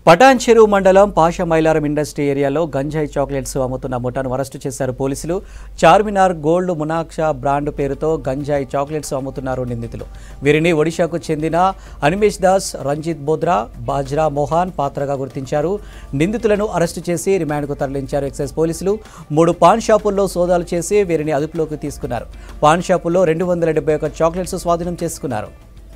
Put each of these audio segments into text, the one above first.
పటాన్ చెరువు మండలం పాష మైలారం ఇండస్ట్రీ ఏరియాలో గంజాయి చాక్లెట్స్ అమ్ముతున్న ముఠాను అరెస్టు చేశారు పోలీసులు చార్మినార్ గోల్డ్ మునాక్షా బ్రాండ్ పేరుతో గంజాయి చాక్లెట్స్ అమ్ముతున్నారు నిందితులు వీరిని ఒడిశాకు చెందిన అనిమేష్ దాస్ రంజిత్ బోద్రా బాజ్రా మోహన్ పాత్రగా గుర్తించారు నిందితులను అరెస్టు చేసి రిమాండ్కు తరలించారు ఎక్సైజ్ పోలీసులు మూడు పాన్ షాపుల్లో సోదాలు చేసి వీరిని అదుపులోకి తీసుకున్నారు పాన్ షాపుల్లో రెండు వందల డెబ్బై ఒక్క చాక్లెట్స్ స్వాధీనం చేసుకున్నారు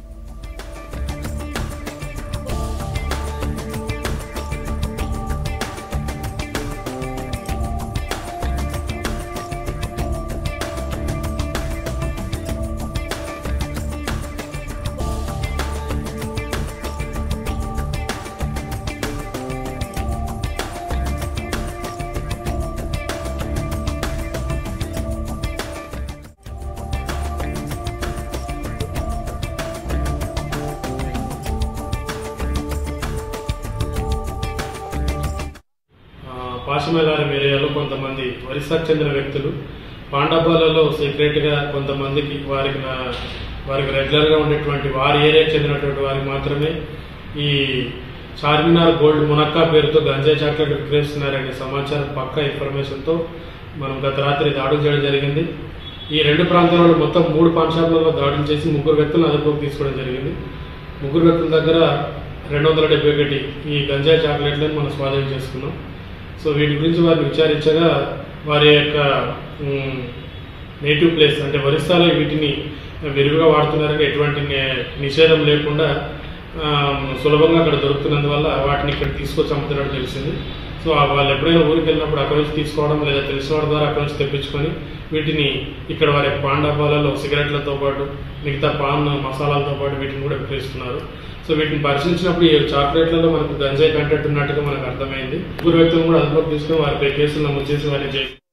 ఆ, పాశమేలారం ఏరియాలో కొంతమంది ఒరిస్సాకు చెందిన వ్యక్తులు పాండపాలలో సీక్రెట్గా కొంతమందికి వారికి నా- వారికి రెగ్యులర్గా ఉండేటువంటి వారి ఏరియాకి చెందినటువంటి వారికి మాత్రమే ఈ చార్మినార్ గోల్డ్ మునక్కా పేరుతో గంజాయి చాక్లెట్ విక్రయిస్తున్నారనే సమాచారం పక్క ఇన్ఫర్మేషన్తో మనం గత రాత్రి దాడులు చేయడం జరిగింది ఈ రెండు ప్రాంతాలలో మొత్తం మూడు పాన్ షాపులలో దాడులు చేసి ముగ్గురు వ్యక్తులను అదుపులోకి తీసుకోవడం జరిగింది ముగ్గురు వ్యక్తుల దగ్గర రెండు వందల డెబ్బై ఒకటి ఈ గంజాయి చాక్లెట్లను మనం స్వాధీనం చేసుకున్నాం సో వీటి గురించి వారిని విచారించగా వారి యొక్క నేటివ్ ప్లేస్ అంటే ఒరిస్సాలో వీటిని విరివిగా వాడుతున్నారని ఎటువంటి నే- నిషేధం లేకుండా ఆ, సులభంగా అక్కడ దొరుకుతున్నందువల్ల వాటిని ఇక్కడ తీసుకొచ్చి అమ్ముతున్నట్టు తెలిసింది సో ఆ వాళ్ళు ఎప్పుడైనా ఊరికి వెళ్ళినప్పుడు అక్కడ నుంచి తీసుకోవడం లేదా తెలిసిన వాడి ద్వారా అక్కడ నుంచి తెప్పించుకొని వీటిని ఇక్కడ వారి యొక్క పాన్ డబ్బాలలో సిగరెట్లతో పాటు మిగతా పాన్ మసాలాలతో పాటు వీటిని కూడా విక్రయిస్తున్నారు సో వీటిని పరిశీలించినప్పుడు ఈ చాక్లెట్లలో మనకు గంజాయి కంటెంట్ ఉన్నట్టుగా మనకు అర్థమైంది ముగ్గురు వ్యక్తులను కూడా అదుపులోకి తీసుకుని వారిపై కేసులు నమోదు చేసి వారిని జైలు